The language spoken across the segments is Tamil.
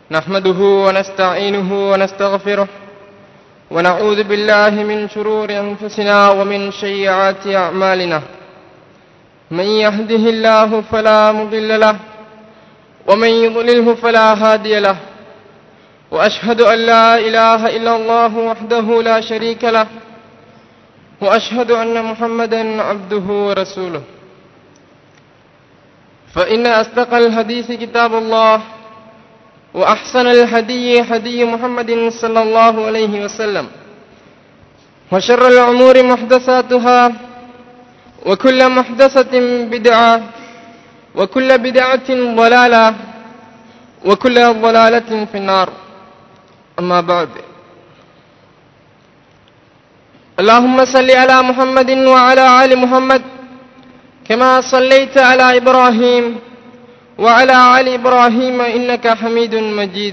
نحمده ونستعينه ونستغفره ونعوذ بالله من شرور أنفسنا ومن سيئات أعمالنا من يهده الله فلا مضل له ومن يضلله فلا هادي له وأشهد أن لا إله إلا الله وحده لا شريك له وأشهد أن محمدا عبده ورسوله فإن أصدق الحديث كتاب الله وأحسن الهدي هدي محمد صلى الله عليه وسلم وشر الأمور محدثاتها وكل محدثة بدعة وكل بدعة ضلالة وكل ضلالة في النار أما بعد اللهم صل على محمد وعلى آل محمد كما صليت على إبراهيم وعلى آل إبراهيم إنك حميد مجيد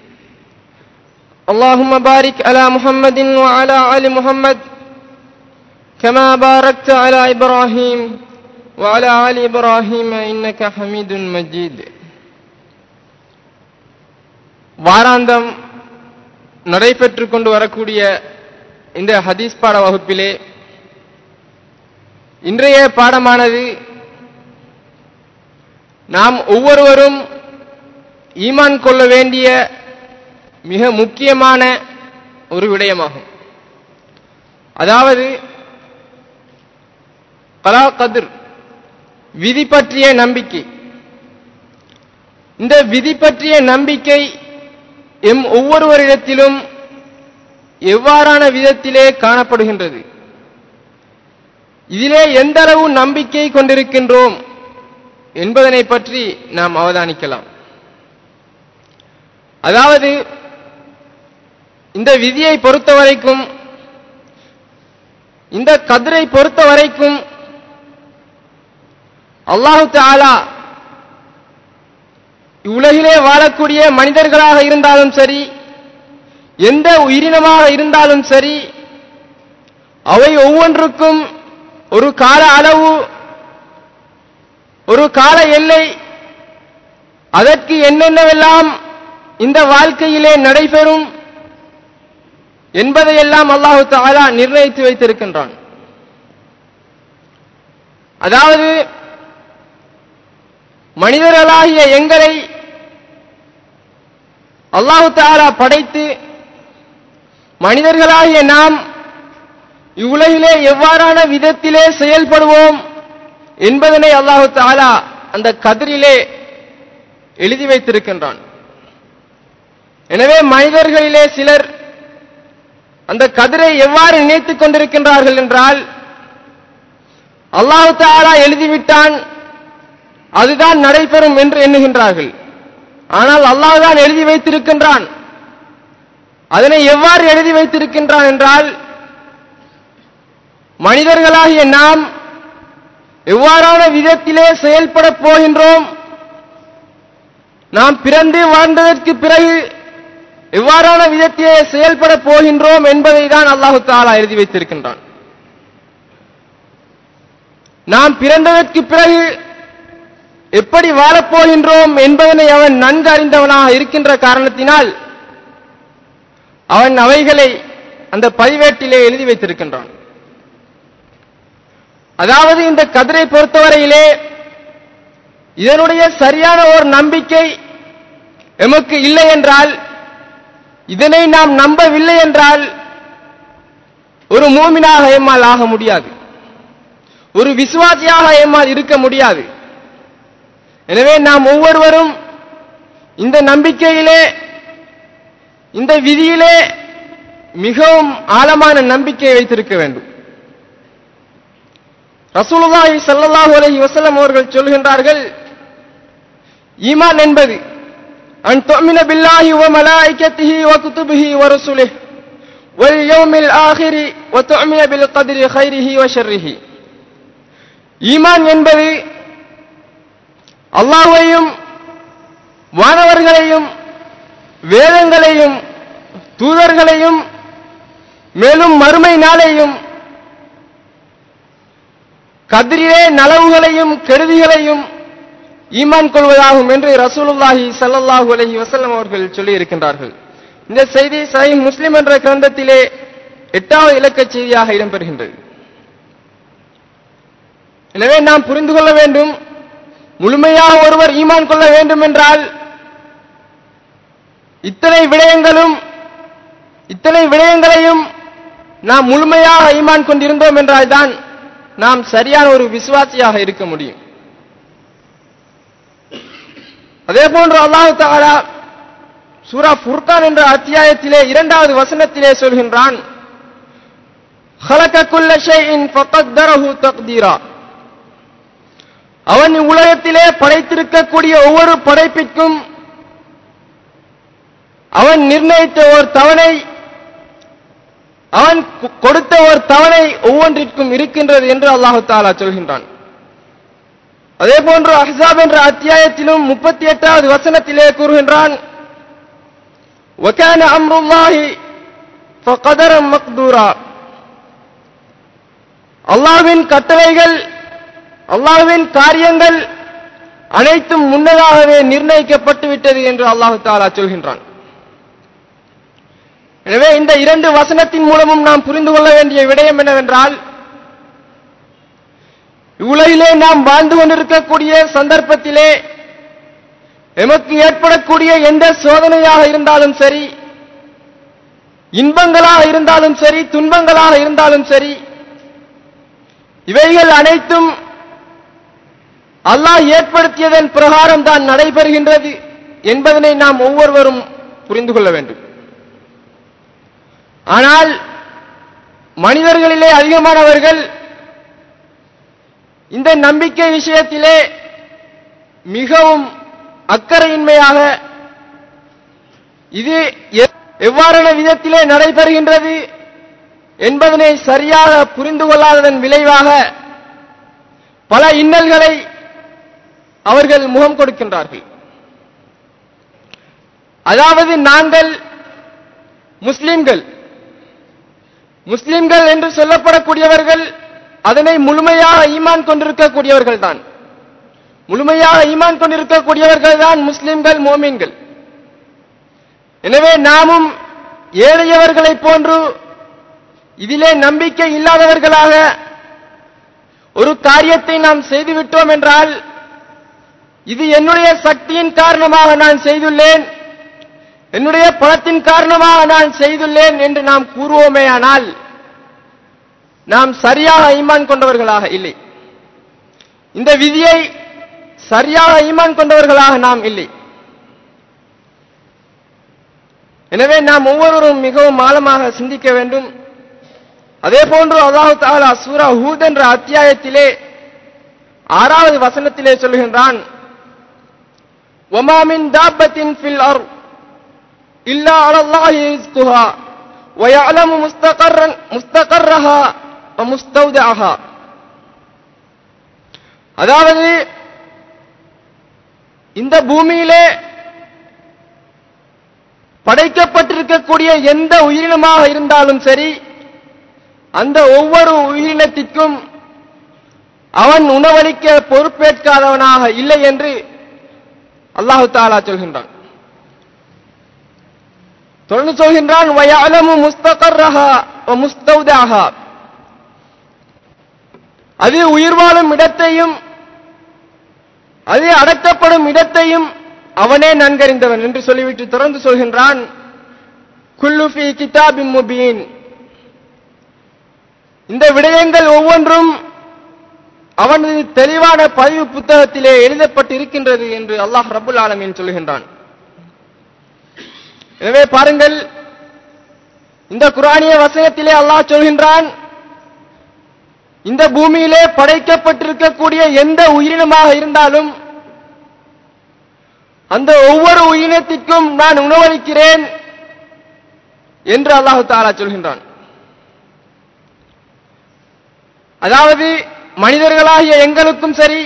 اللهم بارك على محمد وعلى آل محمد كما باركت على إبراهيم وعلى آل إبراهيم إنك حميد مجيد வாராந்தம் நடைபெற்று கொண்டு வரக்கூடிய இந்த ஹதீஸ் பாட வகுப்பிலே இன்றைய பாடமானது நாம் ஒவ்வொருவரும் ஈமான் கொள்ள வேண்டிய மிக முக்கியமான ஒரு விடயமாகும் அதாவது கலா கதிர் விதி பற்றிய நம்பிக்கை இந்த விதி பற்றிய நம்பிக்கை எம் ஒவ்வொருவரிடத்திலும் எவ்வாறான விதத்திலே காணப்படுகின்றது இதிலே எந்த அளவு நம்பிக்கை கொண்டிருக்கின்றோம் என்பதனை பற்றி நாம் அவதானிக்கலாம் அதாவது இந்த விதியை பொறுத்த வரைக்கும் இந்த கதிரை பொறுத்த வரைக்கும் அல்லாஹு தாலா உலகிலே வாழக்கூடிய மனிதர்களாக இருந்தாலும் சரி எந்த உயிரினமாக இருந்தாலும் சரி அவை ஒவ்வொன்றுக்கும் ஒரு கால அளவு ஒரு கால எல்லை அதற்கு என்னென்னவெல்லாம் இந்த வாழ்க்கையிலே நடைபெறும் என்பதையெல்லாம் அல்லாஹு தாலா நிர்ணயித்து வைத்திருக்கின்றான் அதாவது மனிதர்களாகிய எங்களை அல்லாஹு தாலா படைத்து மனிதர்களாகிய நாம் இவ்வுலகிலே எவ்வாறான விதத்திலே செயல்படுவோம் என்பதனை அல்லாஹு தாலா அந்த கதிரிலே எழுதி வைத்திருக்கின்றான் எனவே மனிதர்களிலே சிலர் அந்த கதிரை எவ்வாறு நினைத்துக் கொண்டிருக்கின்றார்கள் என்றால் அல்லாஹு தாலா எழுதிவிட்டான் அதுதான் நடைபெறும் என்று எண்ணுகின்றார்கள் ஆனால் அல்லாஹ் தான் எழுதி வைத்திருக்கின்றான் அதனை எவ்வாறு எழுதி வைத்திருக்கின்றான் என்றால் மனிதர்களாகிய நாம் எவ்வாறான விதத்திலே செயல்பட போகின்றோம் நாம் பிறந்து வாழ்ந்ததற்கு பிறகு எவ்வாறான விதத்திலே செயல்பட போகின்றோம் என்பதை தான் அல்லாஹு தாலா எழுதி வைத்திருக்கின்றான் நாம் பிறந்ததற்கு பிறகு எப்படி வாழப்போகின்றோம் என்பதனை அவன் நன்கு அறிந்தவனாக இருக்கின்ற காரணத்தினால் அவன் அவைகளை அந்த பதிவேட்டிலே எழுதி வைத்திருக்கின்றான் அதாவது இந்த கதிரை பொறுத்தவரையிலே இதனுடைய சரியான ஒரு நம்பிக்கை எமக்கு இல்லை என்றால் இதனை நாம் நம்பவில்லை என்றால் ஒரு மூமினாக எம்மால் ஆக முடியாது ஒரு விசுவாசியாக எம்மால் இருக்க முடியாது எனவே நாம் ஒவ்வொருவரும் இந்த நம்பிக்கையிலே இந்த விதியிலே மிகவும் ஆழமான நம்பிக்கை வைத்திருக்க வேண்டும் ரசூலுல்லாஹி ஸல்லல்லாஹு அலைஹி வஸல்லம் அவர்கள் சொல்கின்றார்கள் ஈமான் என்பது அன் துமின பில்லாஹி வ மலாயிகத்திஹி வ குதுபிஹி வ ருசுலிஹி வல் யௌமில் ஆகிரி வ துமின பில் கத்ரி கைரிஹி வ ஷர்ரிஹி ஈமான் என்பது அல்லாஹ்வையும் வானவர்களையும் வேதங்களையும் தூதர்களையும் மேலும் மறுமை நாளையும் கதிரிலே நலவுகளையும் கெடுதிகளையும் ஈமான் கொள்வதாகும் என்று ரசூலுல்லாஹி ஸல்லல்லாஹு அலைஹி வஸல்லம் அவர்கள் சொல்லி இருக்கின்றார்கள் இந்த செய்தி சஹீஹ் முஸ்லிம் என்ற கிரந்தத்திலே எட்டாவது இலக்க செய்தியாக இடம்பெறுகின்றது எனவே நாம் புரிந்து கொள்ள வேண்டும் முழுமையாக ஒருவர் ஈமான் கொள்ள வேண்டும் என்றால் இத்தனை விடயங்களும் இத்தனை விடயங்களையும் நாம் முழுமையாக ஈமான் கொண்டிருந்தோம் என்றால்தான் நாம் சரியான ஒரு விசுவாசியாக இருக்க முடியும் அதே போன்று அல்லாஹு தாலா சூரா ஃபுர்கான் என்ற அத்தியாயத்திலே இரண்டாவது வசனத்திலே சொல்கின்றான் خلق كل شيء فقدره تقديرا அவன் உலகத்திலே படைத்திருக்கக்கூடிய ஒவ்வொரு படைப்பிற்கும் அவன் நிர்ணயித்த ஒரு தவணை அவன் கு- கொடுத்த ஒரு தவணை ஒவ்வொன்றிற்கும் இருக்கின்றது என்று அல்லாஹு தாலா சொல்கின்றான் அதே போன்று அஹ்ஸாப் என்ற அத்தியாயத்திலும் முப்பத்தி எட்டாவது வசனத்திலே கூறுகின்றான் وَكَانَ أَمْرُ اللَّهِ فَقَدَرًا مَقْدُورًا அல்லாஹ்வின் கட்டளைகள் அல்லாஹ்வின் காரியங்கள் அனைத்தும் முன்னதாகவே நிர்ணயிக்கப்பட்டு விட்டது என்று அல்லாஹு தாலா சொல்கின்றான் எனவே இந்த இரண்டு வசனத்தின் மூலமும் நாம் புரிந்து கொள்ள வேண்டிய விடயம் என்னவென்றால் உலகிலே நாம் வாழ்ந்து கொண்டிருக்கக்கூடிய சந்தர்ப்பத்திலே எமக்கு ஏற்படக்கூடிய எந்த சோதனையாக இருந்தாலும் சரி இன்பங்களாக இருந்தாலும் சரி துன்பங்களாக இருந்தாலும் சரி இவைகள் அனைத்தும் அல்லாஹ் ஏற்படுத்தியதன் பிரகாரம் தான் நடைபெறுகின்றது என்பதனை நாம் ஒவ்வொருவரும் புரிந்து கொள்ள வேண்டும் ஆனால் மனிதர்களிலே அதிகமானவர்கள் இந்த நம்பிக்கை விஷயத்திலே மிகவும் அக்கறையின்மையாக இது எ- எவ்வாறான விதத்திலே நடைபெறுகின்றது என்பதனை சரியாக புரிந்து கொள்ளாததன் விளைவாக பல இன்னல்களை அவர்கள் முகம் கொடுக்கின்றார்கள் அதாவது நாங்கள் முஸ்லிம்கள் முஸ்லிம்கள் என்று சொல்லப்படக்கூடியவர்கள் அதனை முழுமையாக ஈமான் கொண்டிருக்கக்கூடியவர்கள் தான் முழுமையாக ஈமான் கொண்டிருக்கக்கூடியவர்கள் தான் முஸ்லிம்கள் மோமீன்கள் எனவே நாமும் ஏழையவர்களைப் போன்று இதிலே நம்பிக்கை இல்லாதவர்களாக ஒரு காரியத்தை நாம் செய்துவிட்டோம் என்றால் இது என்னுடைய சக்தியின் காரணமாக நான் செய்துள்ளேன் என்னுடைய பணத்தின் காரணமாக நான் செய்துள்ளேன் என்று நாம் கூறுவோமேயானால் நாம் சரியாக ஈமான் கொண்டவர்களாக இல்லை இந்த விதியை சரியாக ஈமான் கொண்டவர்களாக நாம் இல்லை எனவே நாம் ஒவ்வொருவரும் மிகவும் ஆழமாக சிந்திக்க வேண்டும் அதே போன்று அல்லாஹு தாலா சூரா ஹூத் என்ற அத்தியாயத்திலே ஆறாவது வசனத்திலே சொல்கின்றான் ஒமாமின் தாபத்தின் ஃபில் அர் இல்லா அலல்லாஹி ரிஸ்குஹா ويعلم مستقرا مستقرها ومستودعها அதாவது இந்த பூமியிலே படைக்கப்பட்டிருக்கக்கூடிய எந்த உயிரினமாக இருந்தாலும் சரி அந்த ஒவ்வொரு உயிரினத்திற்கும் அவன் உணவளிக்க பொறுப்பேற்காதவனாக இல்லை என்று அல்லாஹு தாலா சொல்கின்றான் தொடர்ந்து சொல்கின்றான் வயலமு முஸ்தகர்ரஹா முஸ்தௌதாஹா அது உயிர் வாழும் இடத்தையும் அது அடக்கப்படும் இடத்தையும் அவனே நன்கறிந்தவன் என்று சொல்லிவிட்டு தொடர்ந்து சொல்கின்றான் குல்லு ஃபீ கிதாபின் முபீன் இந்த விடயங்கள் ஒவ்வொன்றும் அவனது தெளிவான பதிவு புத்தகத்திலே எழுதப்பட்டிருக்கின்றது என்று அல்லாஹ் ரபுல் ஆலமீன் சொல்கின்றான் எனவே பாருங்கள் இந்த குரானிய வசனத்திலே அல்லாஹ் சொல்கின்றான் இந்த பூமியிலே படைக்கப்பட்டிருக்கக்கூடிய எந்த உயிரினமாக இருந்தாலும் அந்த ஒவ்வொரு உயிரினத்திற்கும் நான் உணவளிக்கிறேன் என்று அல்லாஹு தாலா சொல்கின்றான் அதாவது மனிதர்களாகிய எங்களுக்கும் சரி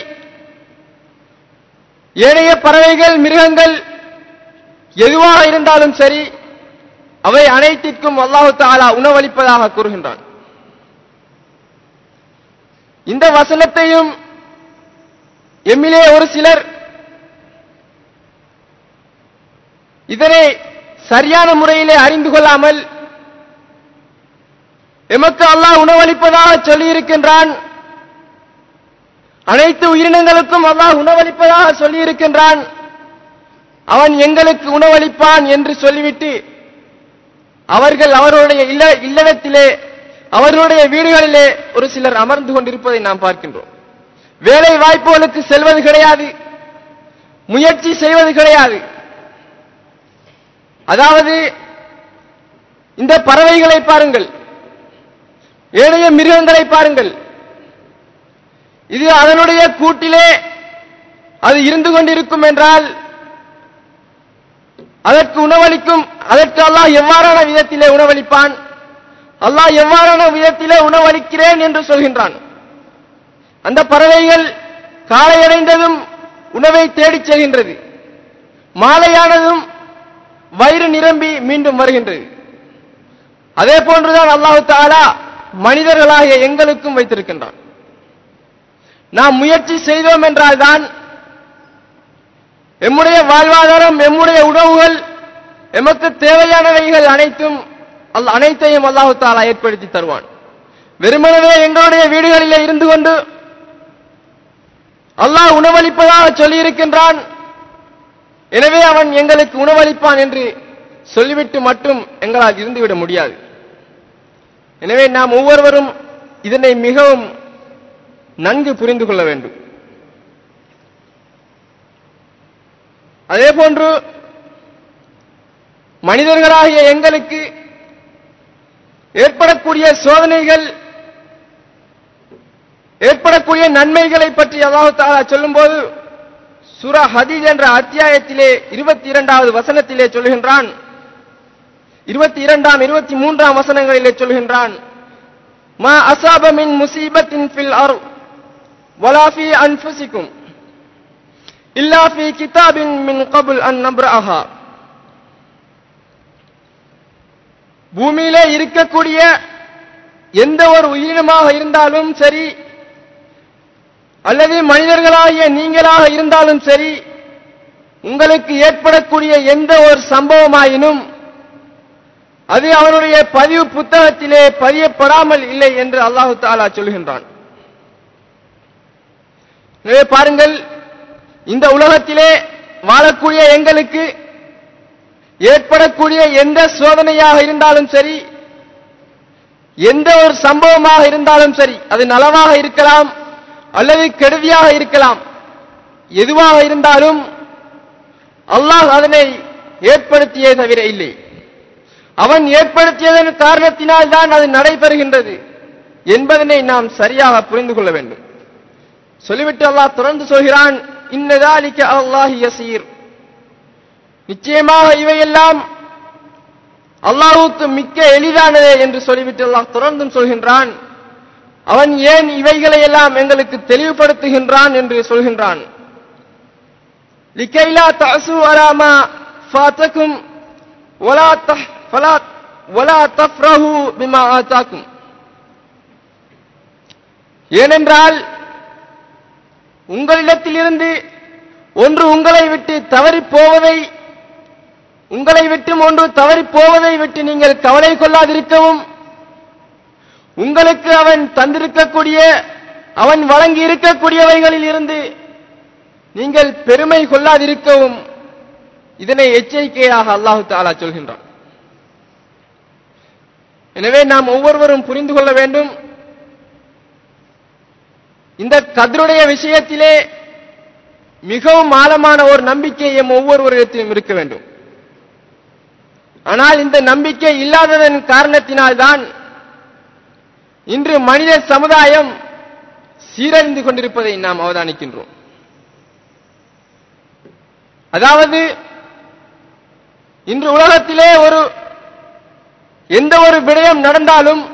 ஏனைய பறவைகள் மிருகங்கள் எதுவாக இருந்தாலும் சரி அவை அனைத்திற்கும் அல்லாஹு தாலா உணவளிப்பதாக கூறுகின்றான் இந்த வசனத்தையும் எம்மிலே ஒரு சிலர் இதனை சரியான முறையிலே அறிந்து கொள்ளாமல் எமக்கு அல்லாஹ் உணவளிப்பதாக சொல்லியிருக்கின்றான் அனைத்து உயிரினங்களுக்கும் அல்லாஹ் உணவளிப்பதாக சொல்லியிருக்கின்றான் அவன் எங்களுக்கு உணவளிப்பான் என்று சொல்லிவிட்டு அவர்கள் அவர்களுடைய இல்ல இல்லறத்திலே அவர்களுடைய வீடுகளிலே ஒரு சிலர் அமர்ந்து கொண்டிருப்பதை நாம் பார்க்கின்றோம் வேலை வாய்ப்புகளுக்கு செல்வது கிடையாது முயற்சி செய்வது கிடையாது அதாவது இந்த பறவைகளை பாருங்கள் ஏனைய மிருகங்களை பாருங்கள் இது அதனுடைய கூட்டிலே அது இருந்து கொண்டிருக்கும் என்றால் அதற்கு உணவளிக்கும் அதற்கு அல்லாஹ் எவ்வாறான விதத்திலே உணவளிப்பான் அல்லாஹ் எவ்வாறான விதத்திலே உணவளிக்கிறேன் என்று சொல்கின்றான் அந்த பறவைகள் காலையடைந்ததும் உணவை தேடிச் செல்கின்றது மாலையானதும் வயிறு நிரம்பி மீண்டும் வருகின்றது அதே போன்றுதான் அல்லாஹு தாலா மனிதர்களாகிய எங்களுக்கும் வைத்திருக்கின்றான் நாம் முயற்சி செய்தோம் என்றால்தான் எம்முடைய வாழ்வாதாரம் எம்முடைய உணவுகள் எமக்கு தேவையானவைகள் அனைத்தும் அல்ல அனைத்தையும் அல்லாஹு தாலா ஏற்படுத்தி தருவான் வெறுமனவே எங்களுடைய வீடுகளிலே இருந்து கொண்டு அல்லாஹ் உணவளிப்பதாக சொல்லியிருக்கின்றான் எனவே அவன் எங்களுக்கு உணவளிப்பான் என்று சொல்லிவிட்டு மட்டும் எங்களால் இருந்துவிட முடியாது எனவே நாம் ஒவ்வொருவரும் இதனை மிகவும் நன்கு புரிந்து கொள்ள வேண்டும் அதே போன்று மனிதர்களாகிய எங்களுக்கு ஏற்படக்கூடிய சோதனைகள் ஏற்படக்கூடிய நன்மைகளை பற்றி அல்லாஹு தாலா சொல்லும்போது சூரா ஹதீஜ் என்ற அத்தியாயத்திலே இருபத்தி இரண்டாவது வசனத்திலே சொல்கின்றான் இருபத்தி இரண்டாம் இருபத்தி மூன்றாம் வசனங்களிலே சொல்கின்றான் மா அசாப மின் முசீபத்தின் ஃபில் அர் வலா ஃபி அன்ஃபுசிக்கும் இல்லா ஃபி கிதாபின் மின் கபுல் அன் நப்ரஹா பூமியிலே இருக்கக்கூடிய எந்த ஒரு உயிரினமாக இருந்தாலும் சரி அல்லது மனிதர்களாகிய நீங்களாக இருந்தாலும் சரி உங்களுக்கு ஏற்படக்கூடிய எந்த ஒரு சம்பவமாயினும் அது அவனுடைய பதிவு புத்தகத்திலே பதியப்படாமல் இல்லை என்று அல்லாஹு தாலா சொல்கின்றான் எனவே பாருங்கள் இந்த உலகத்திலே வாழக்கூடிய எங்களுக்கு ஏற்படக்கூடிய எந்த சோதனையாக இருந்தாலும் சரி எந்த ஒரு சம்பவமாக இருந்தாலும் சரி அது நலவாக இருக்கலாம் அல்லது கெடுதியாக இருக்கலாம் எதுவாக இருந்தாலும் அல்லாஹ் அதனை ஏற்படுத்தியே தவிர இல்லை அவன் ஏற்படுத்தியதன் காரணத்தினால் தான் அது நடைபெறுகின்றது என்பதனை நாம் சரியாக புரிந்து கொள்ள வேண்டும் சொல்லிவிட்டு அல்லாஹ் தொடர்ந்து சொல்கிறான் இன்னதாலிக்க அல்லாஹி யசீர் நிச்சயமாக இவையெல்லாம் அல்லாஹுக்கு மிக்க எளிதானதே என்று சொல்லிவிட்டு அல்லாஹ் தொடர்ந்தும் சொல்கின்றான் அவன் ஏன் இவைகளை எல்லாம் எங்களுக்கு தெளிவுபடுத்துகின்றான் என்று சொல்கின்றான் லிக்கைலா தசு அலாமா ஃபாத்தக்கும் வலா தஹ் ஃபலா வலா தஃப்ரஹு பிமா ஆத்தாக்கும் ஏனென்றால் உங்களிடத்திலிருந்து ஒன்று உங்களை விட்டு தவறிப் போவதை உங்களை விட்டும் ஒன்று தவறிப் போவதை விட்டு நீங்கள் கவலை கொள்ளாதிருக்கவும் உங்களுக்கு அவன் தந்திருக்கக்கூடிய அவன் வழங்கி இருக்கக்கூடியவைகளில் இருந்து நீங்கள் பெருமை கொள்ளாதிருக்கவும் இதனை எச்சரிக்கையாக அல்லாஹு தாலா சொல்கின்றான் எனவே நாம் ஒவ்வொருவரும் புரிந்து கொள்ள வேண்டும் இந்த கதருடைய விஷயத்திலே மிகவும் ஆழமான ஒரு நம்பிக்கை எம் ஒவ்வொருவரிடத்திலும் இருக்க வேண்டும் ஆனால் இந்த நம்பிக்கை இல்லாததன் காரணத்தினால்தான் இன்று மனித சமுதாயம் சீரழிந்து கொண்டிருப்பதை நாம் அவதானிக்கின்றோம் அதாவது இன்று உலகத்திலே ஒரு எந்த ஒரு விடயம் நடந்தாலும்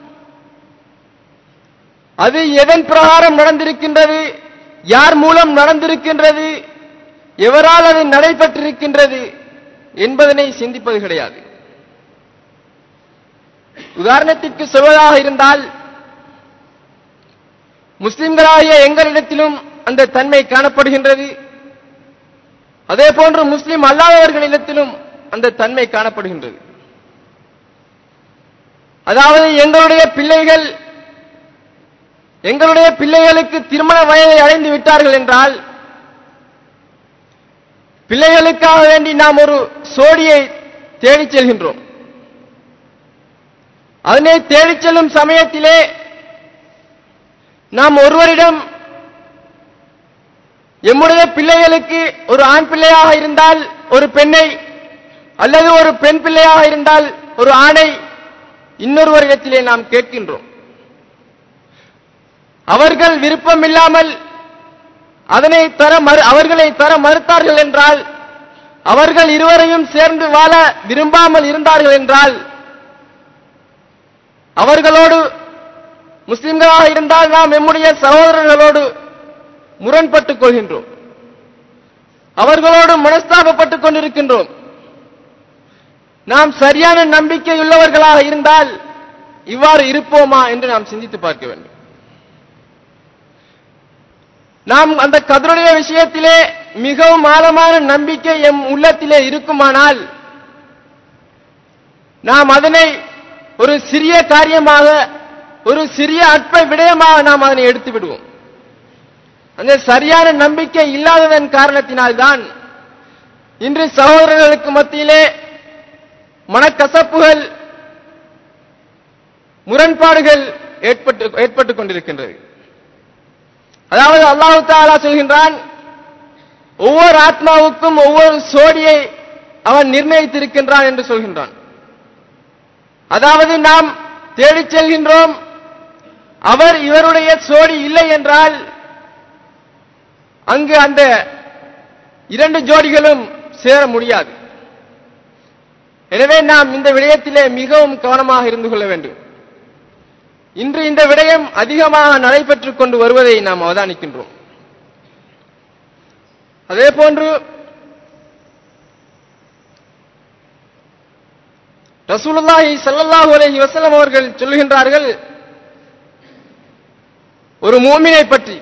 அது எதன் பிரகாரம் நடந்திருக்கின்றது யார் மூலம் நடந்திருக்கின்றது எவரால் அது நடைபெற்றிருக்கின்றது என்பதனை சிந்திப்பது கிடையாது உதாரணத்திற்கு சொல்வதாக இருந்தால் முஸ்லிம்களாகிய எங்களிடத்திலும் அந்த தன்மை காணப்படுகின்றது அதே போன்று முஸ்லிம் அல்லாதவர்களிடத்திலும் அந்த தன்மை காணப்படுகின்றது அதாவது எங்களுடைய பிள்ளைகள் எங்களுடைய பிள்ளைகளுக்கு திருமண வயதை அடைந்து விட்டார்கள் என்றால் பிள்ளைகளுக்காக வேண்டி நாம் ஒரு சோடியை தேடிச் செல்கின்றோம் அதனை தேடிச் செல்லும் சமயத்திலே நாம் ஒருவரிடம் எம்முடைய பிள்ளைகளுக்கு ஒரு ஆண் பிள்ளையாக இருந்தால் ஒரு பெண்ணை அல்லது ஒரு பெண் பிள்ளையாக இருந்தால் ஒரு ஆணை இன்னொருவரிடத்திலே நாம் கேட்கின்றோம் அவர்கள் விருப்பம் இல்லாமல் அதனை தர மறு அவர்களை தர மறுத்தார்கள் என்றால் அவர்கள் இருவரையும் சேர்ந்து வாழ விரும்பாமல் இருந்தார்கள் என்றால் அவர்களோடு முஸ்லிம்களாக இருந்தால் நாம் எம்முடைய சகோதரர்களோடு முரண்பட்டுக் கொள்கின்றோம் அவர்களோடு மனஸ்தாபப்பட்டுக் கொண்டிருக்கின்றோம் நாம் சரியான நம்பிக்கையுள்ளவர்களாக இருந்தால் இவ்வாறு இருப்போமா என்று நாம் சிந்தித்து பார்க்க வேண்டும் நாம் அந்த கதருடைய விஷயத்திலே மிகவும் ஆழமான நம்பிக்கை எம் உள்ளத்திலே இருக்குமானால் நாம் அதனை ஒரு சிறிய காரியமாக ஒரு சிறிய அற்ப விடயமாக நாம் அதனை எடுத்து விடுவோம் அந்த சரியான நம்பிக்கை இல்லாததன் காரணத்தினால்தான் இன்று சகோதரர்களுக்கு மத்தியிலே மனக்கசப்புகள் முரண்பாடுகள் ஏற்பட்டு ஏற்பட்டுக் கொண்டிருக்கின்றது அதாவது அல்லாஹு தாலா சொல்கின்றான் ஒவ்வொரு ஆத்மாவுக்கும் ஒவ்வொரு சோடியை அவன் நிர்ணயித்திருக்கின்றான் என்று சொல்கின்றான் அதாவது நாம் தேடிச் செல்கின்றோம் அவர் இவருடைய சோடி இல்லை என்றால் அங்கு அந்த இரண்டு ஜோடிகளும் சேர முடியாது எனவே நாம் இந்த விடயத்திலே மிகவும் கவனமாக இருந்து கொள்ள வேண்டும் இன்று இந்த விடயம் அதிகமாக நடைபெற்றுக் கொண்டு வருவதை நாம் அவதானிக்கின்றோம் அதே போன்று ரசூலுல்லாஹி ஸல்லல்லாஹு அலைஹி வஸல்லம் அவர்கள் சொல்லுகின்றார்கள் ஒரு மூமினை பற்றி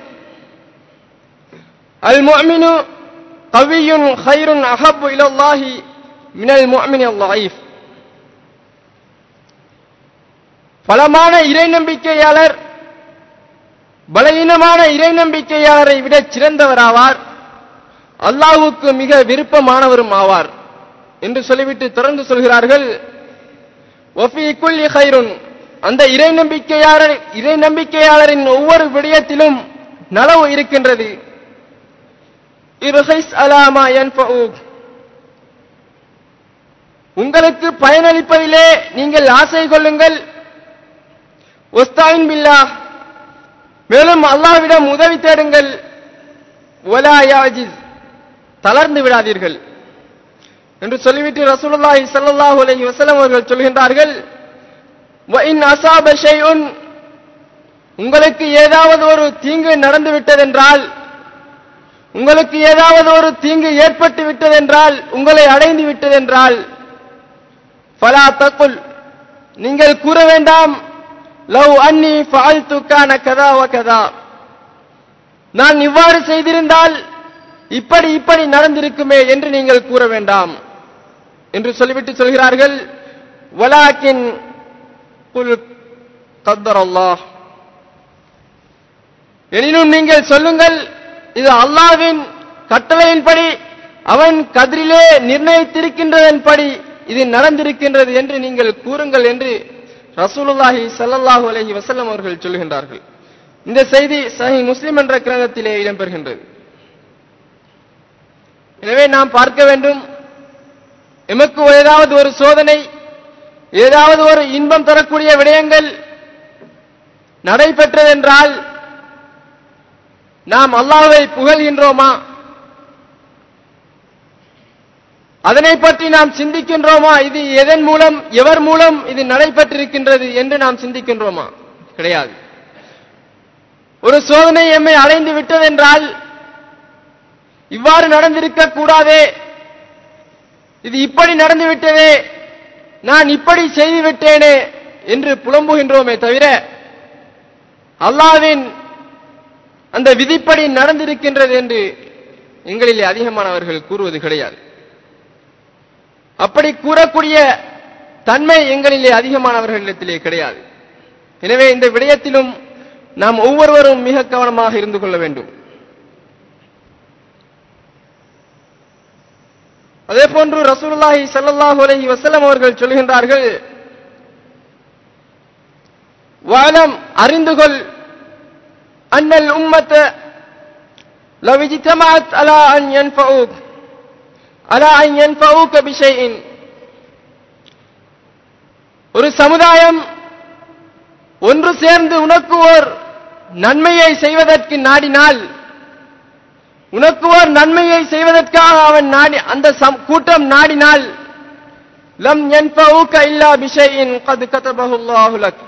அல் முஅமினு கவியுன் ஹைருன் அஹப்பு இலல்லாஹி மினல் முஅமினி அல்லாஹிஃப் பலமான இறை நம்பிக்கையாளர் பலவீனமான இறை நம்பிக்கையாளரை விட சிறந்தவராவார் அல்லாஹுக்கு மிக விருப்பமானவரும் ஆவார் என்று சொல்லிவிட்டு தொடர்ந்து சொல்கிறார்கள் ஒஃபி குல்லி ஹைருன் அந்த இறை நம்பிக்கையாளர் இறை நம்பிக்கையாளரின் ஒவ்வொரு விடயத்திலும் நலவு இருக்கின்றது இர்ஹிஸ் அலாமா யன்ஃபஊக் உங்களுக்கு பயனளிப்பதிலே நீங்கள் ஆசை கொள்ளுங்கள் ஒஸ்தாயின் பில்லா மேலும் அல்லாஹ்விடம் உதவி தேடுங்கள் ஒலா யாஜிஸ் தளர்ந்து விடாதீர்கள் என்று சொல்லிவிட்டு ரசூலுல்லாஹி ஸல்லல்லாஹு அலைஹி வஸல்லம் அவர்கள் சொல்கின்றார்கள் வ இன் அஸாப ஷைஉன் உங்களுக்கு ஏதாவது ஒரு தீங்கு நடந்து விட்டதென்றால் உங்களுக்கு ஏதாவது ஒரு தீங்கு ஏற்பட்டு விட்டதென்றால் உங்களை அடைந்து விட்டதென்றால் ஃபலா தக்குல் நீங்கள் கூற வேண்டாம் லவ் அன்னி ஃபால்து கான கதா வ கதா நான் இவ்வாறு செய்திருந்தால் இப்படி இப்படி நடந்திருக்குமே என்று நீங்கள் கூற வேண்டாம் என்று சொல்லிவிட்டு சொல்கிறார்கள் வலாக்கின் குல் கத்தர் அல்லாஹ் எனினும் நீங்கள் சொல்லுங்கள் இது அல்லாவின் கட்டளையின்படி அவன் கதிரிலே நிர்ணயித்திருக்கின்றதன்படி இது நடந்திருக்கின்றது என்று நீங்கள் கூறுங்கள் என்று ரசூலுல்லாஹி ஸல்லல்லாஹு அலைஹி வஸல்லம் அவர்கள் சொல்கின்றார்கள் இந்த செய்தி சஹி முஸ்லிம் என்ற கிரந்தத்திலே இடம்பெறுகின்றது எனவே நாம் பார்க்க வேண்டும் எமக்கு ஏதாவது ஒரு சோதனை ஏதாவது ஒரு இன்பம் தரக்கூடிய விடயங்கள் நடைபெற்றதென்றால் நாம் அல்லாஹ்வை புகழ்கின்றோமா அதனை பற்றி நாம் சிந்திக்கின்றோமா இது எதன் மூலம் எவர் மூலம் இது நடைபெற்றிருக்கின்றது என்று நாம் சிந்திக்கின்றோமா கிடையாது ஒரு சோதனை எம்மை அடைந்து விட்டதென்றால் இவ்வாறு நடந்திருக்க கூடாதே இது இப்படி நடந்து விட்டதே நான் இப்படி செய்து விட்டேனே என்று புலம்புகின்றோமே தவிர அல்லாவின் அந்த விதிப்படி நடந்திருக்கின்றது என்று எங்களிலே அதிகமானவர்கள் கூறுவது கிடையாது அப்படி கூறக்கூடிய தன்மை எங்களிலே அதிகமானவர்களிடத்திலே கிடையாது எனவே இந்த விடயத்திலும் நாம் ஒவ்வொருவரும் மிக கவனமாக இருந்து கொள்ள வேண்டும் அதே போன்று ரசூலுல்லாஹி ஸல்லல்லாஹு அலைஹி வஸல்லம் அவர்கள் சொல்கின்றார்கள் வாலம் அறிந்து கொள் அன்னல் உம்மத்த லவ் இஜ்தமஅத் அலா அன் யன்ஃபஊக் அலா அன் யன்ஃபஊக பிஷைஇன் ஒரு சமுதாயம் ஒன்று சேர்ந்து உனக்கு ஓர் நன்மையை செய்வதற்கு நாடினால் உனக்கு ஓர் நன்மையை செய்வதற்காக அவன் நாடி அந்த சம்- கூட்டம் நாடினால் லம் யன்ஃபஊக இல்லா பிஷைஇன் கத் கதபஹு அல்லாஹு லக்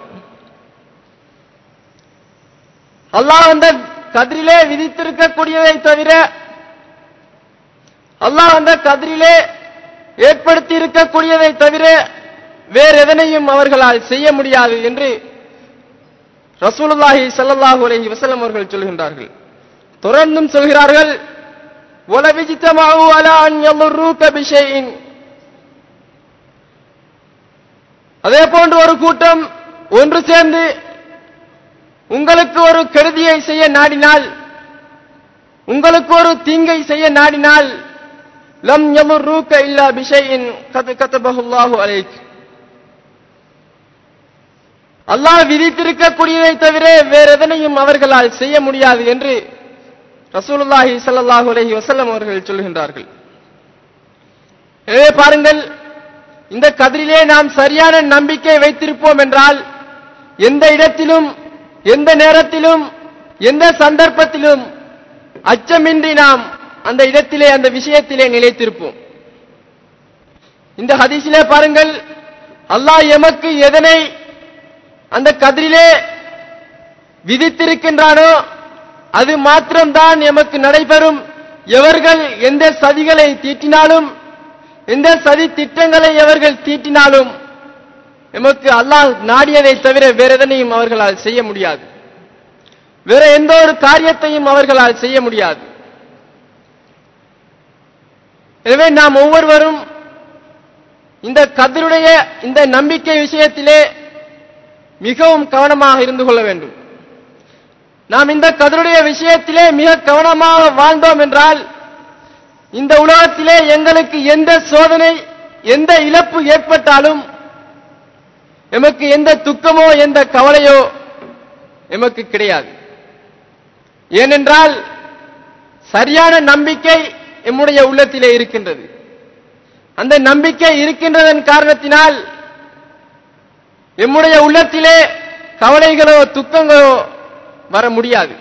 அல்லாஹ் அந்த கதிரிலே விதித்திருக்கக்கூடியதை தவிர அல்லாஹ் அந்த கதிரிலே ஏற்படுத்தி இருக்கக்கூடியதை தவிர வேறு எதனையும் அவர்களால் செய்ய முடியாது என்று ரசூலுல்லாஹி ஸல்லல்லாஹு அலைஹி வஸல்லம் அவர்கள் சொல்கின்றார்கள் தொடர்ந்தும் சொல்கிறார்கள் ஒலவிஜித்தமாவு அலா அன் யضرூக பிஷைஇன் அதே போன்று ஒரு கூட்டம் ஒன்று சேர்ந்து உங்களுக்கு ஒரு கெடுதியை செய்ய நாடினால் உங்களுக்கு ஒரு தீங்கை செய்ய நாடினால் லம் யضرூக இல்லா பிஷைஇன் கத் கதபஹு அல்லாஹு அலைக் அல்லாஹ் விதித்திருக்கக்கூடியதை தவிர வேற எதனையும் அவர்களால் செய்ய முடியாது என்று ரசூலுல்லாஹி ஸல்லல்லாஹு அலைஹி வஸல்லம் அவர்கள் சொல்கின்றார்கள் எனவே பாருங்கள் இந்த கதிரிலே நாம் சரியான நம்பிக்கை வைத்திருப்போம் என்றால் எந்த இடத்திலும் எந்த நேரத்திலும் எந்த சந்தர்ப்பத்திலும் அச்சமின்றி நாம் அந்த இடத்திலே அந்த விஷயத்திலே நிலைத்திருப்போம் இந்த ஹதீஸிலே பாருங்கள் அல்லாஹ் எமக்கு எதனை அந்த கதிரிலே விதித்திருக்கின்றானோ அது மாத்திரம்தான் எமக்கு நடைபெறும் எவர்கள் எந்த சதிகளை தீட்டினாலும் எந்த சதி திட்டங்களை எவர்கள் தீட்டினாலும் எமக்கு அல்லாஹ் நாடியதை தவிர வேற எதனையும் அவர்களால் செய்ய முடியாது வேற எந்த ஒரு காரியத்தையும் அவர்களால் செய்ய முடியாது எனவே நாம் ஒவ்வொருவரும் இந்த கதிருடைய இந்த நம்பிக்கை விஷயத்திலே மிகவும் கவனமாக இருந்து கொள்ள வேண்டும் நாம் இந்த கதிருடைய விஷயத்திலே மிக கவனமாக வாழ்ந்தோம் என்றால் இந்த உலகத்திலே எங்களுக்கு எந்த சோதனை எந்த இழப்பு ஏற்பட்டாலும் எமக்கு எந்த துக்கமோ எந்த கவலையோ எமக்கு கிடையாது ஏனென்றால் சரியான நம்பிக்கை எம்முடைய உள்ளத்திலே இருக்கின்றது அந்த நம்பிக்கை இருக்கின்றதன் காரணத்தினால் எம்முடைய உள்ளத்திலே கவலைகளோ துக்கங்களோ வர முடியாது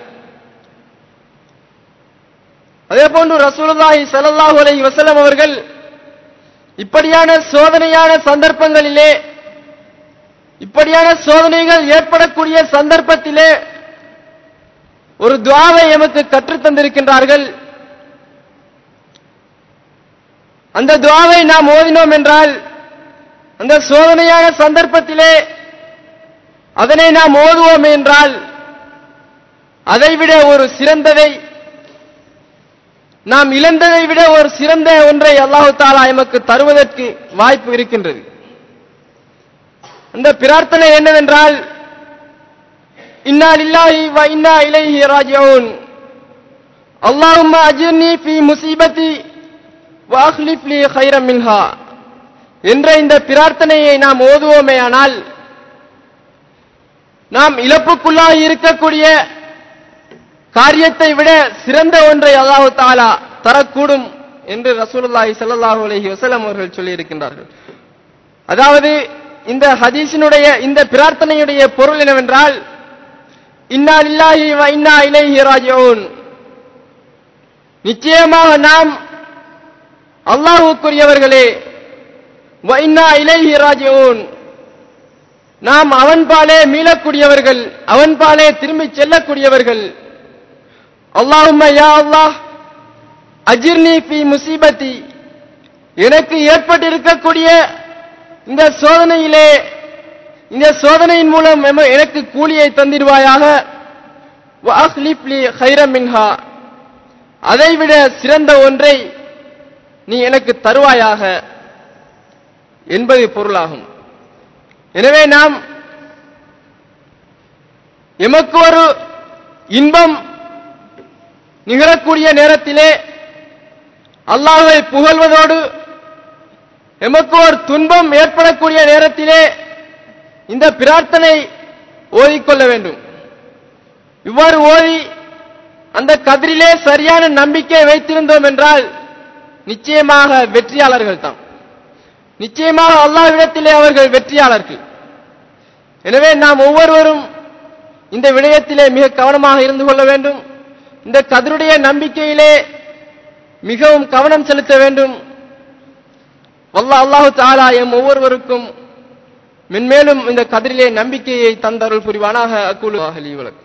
அதே போன்று ரசூலுல்லாஹி ஸல்லல்லாஹு அலைஹி வஸல்லம் அவர்கள் இப்படியான சோதனையான சந்தர்ப்பங்களிலே இப்படியான சோதனைகள் ஏற்படக்கூடிய சந்தர்ப்பத்திலே ஒரு துவாவை எமக்கு கற்றுத் தந்திருக்கின்றார்கள் அந்த துவாவை நாம் ஓதினோம் என்றால் அந்த சோதனையான சந்தர்ப்பத்திலே அதனை நாம் ஓதுவோம் என்றால் அதைவிட ஒரு சிறந்ததை நாம் இழந்ததை விட ஒரு சிறந்த ஒன்றை அல்லாஹு தாலா எமக்கு தருவதற்கு வாய்ப்பு இருக்கின்றது அந்த பிரார்த்தனை என்னவென்றால் இன்னா லில்லாஹி வ இன்னா இலைஹி ராஜிஊன் அல்லாஹும்ம அஜிர்னி ஃபீ முசீபத்தி வ அக்லிஃப் லி கைரம் மின்ஹா என்ற இந்த பிரார்த்தனையை நாம் ஓதுவோமேயானால் நாம் இழப்புக்குள்ளாக இருக்கக்கூடிய காரியத்தை விட சிறந்த ஒன்றை அல்லாஹு தாலா தரக்கூடும் என்று ரசூலுல்லாஹி ஸல்லல்லாஹு அலைஹி வஸல்லம் அவர்கள் சொல்லி இருக்கின்றார்கள் அதாவது இந்த ஹதீஸினுடைய இந்த பிரார்த்தனையுடைய பொருள் என்னவென்றால் இன்னா லில்லாஹி வ இன்னா இலைஹி ராஜிஊன் நிச்சயமாக நாம் அல்லாஹ்வுக்குரியவர்களே வ இன்னா இலைஹி ராஜிஊன் நாம் அவன் பாலே மீளக்கூடியவர்கள் அவன் பாலே திரும்பி செல்லக்கூடியவர்கள் அல்லாஹும்ம யா அல்லாஹ் அஜிர்னி ஃபி முசீபத்தி எனக்கு ஏற்பட்டிருக்கக்கூடிய இந்த சோதனையிலே இந்த சோதனையின் மூலம் எம- எனக்கு கூலியை தந்திடுவாயாக வ அக்லிஃப் லி கைரம் மின்ஹா அதைவிட சிறந்த ஒன்றை நீ எனக்கு தருவாயாக என்பது பொருளாகும் எனவே நாம் எமக்கு ஒரு இன்பம் நிகழக்கூடிய நேரத்திலே அல்லாஹை புகழ்வதோடு எமக்கு ஒரு துன்பம் ஏற்படக்கூடிய நேரத்திலே இந்த பிரார்த்தனை ஓதிக்கொள்ள வேண்டும் இவ்வாறு ஓதி அந்த கதிரிலே சரியான நம்பிக்கை வைத்திருந்தோம் என்றால் நிச்சயமாக வெற்றியாளர்கள் தான் நிச்சயமாக அல்லாஹ்விடத்திலே அவர்கள் வெற்றியாளர்கள் எனவே நாம் ஒவ்வொருவரும் இந்த விடயத்திலே மிக கவனமாக இருந்து கொள்ள வேண்டும் இந்த கதிருடைய நம்பிக்கையிலே மிகவும் கவனம் செலுத்த வேண்டும் வல்லா அல்லாஹு தாலா எம் ஒவ்வொருவருக்கும் மென்மேலும் இந்த கதிரிலே நம்பிக்கையை தந்தருள் புரிவானாக அக்குழு அலி வழக்கு